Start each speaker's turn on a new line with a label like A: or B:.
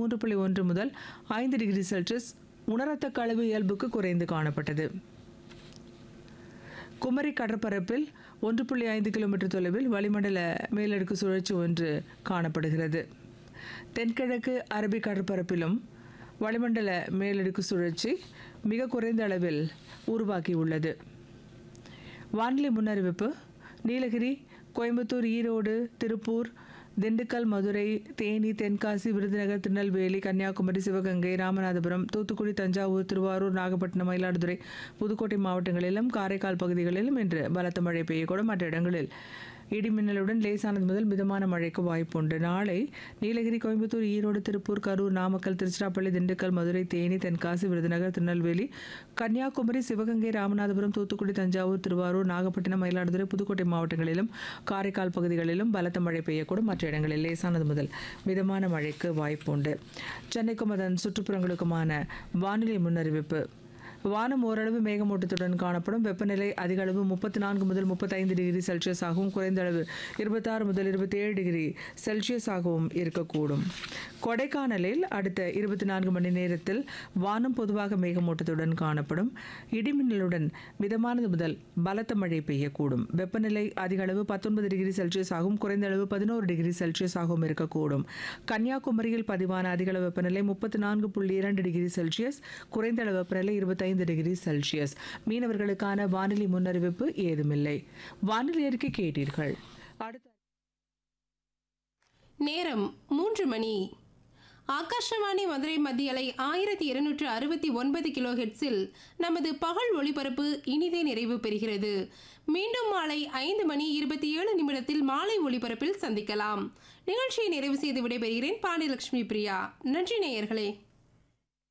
A: மூன்று புள்ளி ஒன்று முதல் ஐந்து டிகிரி செல்சியஸ் உணரத்தக்க அளவு இயல்புக்கு குறைந்து காணப்பட்டது குமரி கடற்பரப்பில் ஒன்று புள்ளி ஐந்து கிலோமீட்டர் தொலைவில் வளிமண்டல மேலடுக்கு சுழற்சி ஒன்று காணப்படுகிறது தென்கிழக்கு அரபிக் கடற்பரப்பிலும் வளிமண்டல மேலடுக்கு சுழற்சி மிக குறைந்த அளவில் உருவாகியுள்ளது வானிலை முன்னறிவிப்பு நீலகிரி கோயம்புத்தூர் ஈரோடு திருப்பூர் திண்டுக்கல் மதுரை தேனி தென்காசி விருதுநகர் திருநெல்வேலி கன்னியாகுமரி சிவகங்கை ராமநாதபுரம் தூத்துக்குடி தஞ்சாவூர் திருவாரூர் நாகப்பட்டினம் மயிலாடுதுறை புதுக்கோட்டை மாவட்டங்களிலும் காரைக்கால் பகுதிகளிலும் இன்று பலத்த மழை பெய்யக்கூடும் மற்ற இடங்களில் இடிமின்னலுடன் லேசானது முதல் மிதமான மழைக்கு வாய்ப்புண்டு நாளை நீலகிரி கோயம்புத்தூர் ஈரோடு திருப்பூர் கரூர் நாமக்கல் திருச்சிராப்பள்ளி திண்டுக்கல் மதுரை தேனி தென்காசி விருதுநகர் திருநெல்வேலி கன்னியாகுமரி சிவகங்கை ராமநாதபுரம் தூத்துக்குடி தஞ்சாவூர் திருவாரூர் நாகப்பட்டினம் மயிலாடுதுறை புதுக்கோட்டை மாவட்டங்களிலும் காரைக்கால் பகுதிகளிலும் பலத்த மழை பெய்யக்கூடும் மற்ற இடங்களில் லேசானது முதல் மிதமான மழைக்கு வாய்ப்புண்டு சென்னைக்கும் அதன் சுற்றுப்புறங்களுக்குமான வானிலை முன்னறிவிப்பு வானம் ஓரளவு மேகமூட்டத்துடன் காணப்படும் வெப்பநிலை அதிக அளவு முப்பத்தி நான்கு முதல் முப்பத்தைந்து டிகிரி செல்சியஸ் ஆகவும் குறைந்த அளவு இருபத்தாறு முதல் இருபத்தேழு டிகிரி செல்சியஸ் ஆகவும் இருக்கக்கூடும் கொடைக்கானலில் அடுத்த இருபத்தி நான்கு மணி நேரத்தில் வானம் பொதுவாக மேகமூட்டத்துடன் காணப்படும் இடிமின்னலுடன் மிதமானது முதல் பலத்த மழை பெய்யக்கூடும் வெப்பநிலை அதிக அளவு பத்தொன்பது டிகிரி செல்சியஸ் ஆகவும் குறைந்த அளவு பதினோரு டிகிரி செல்சியஸ் ஆகவும் இருக்கக்கூடும் கன்னியாகுமரியில் பதிவான அதிக அளவு வெப்பநிலை முப்பத்தி நான்கு புள்ளி இரண்டு டிகிரி செல்சியஸ் குறைந்த அளவு வெப்பநிலை இருபத்தைந்து டிகிரி செல்சியஸ் மீனவர்களுக்கான வானிலை முன்னறிவிப்பு ஏதுமில்லை வானிலை அறிக்கை கேட்டீர்கள் அடுத்த
B: நேரம் மூன்று மணி ஆகாஷவாணி மதுரை மத்தியலை ஆயிரத்தி இருநூற்று அறுபத்தி ஒன்பது கிலோ ஹெட்ஸில் நமது பகல் ஒளிபரப்பு இனிதே நிறைவு பெறுகிறது மீண்டும் மாலை ஐந்து மணி இருபத்தி ஏழு நிமிடத்தில் மாலை ஒளிபரப்பில் சந்திக்கலாம் நிகழ்ச்சியை நிறைவு செய்து விடைபெறுகிறேன் பாண்டியலட்சுமி பிரியா நன்றி நேயர்களே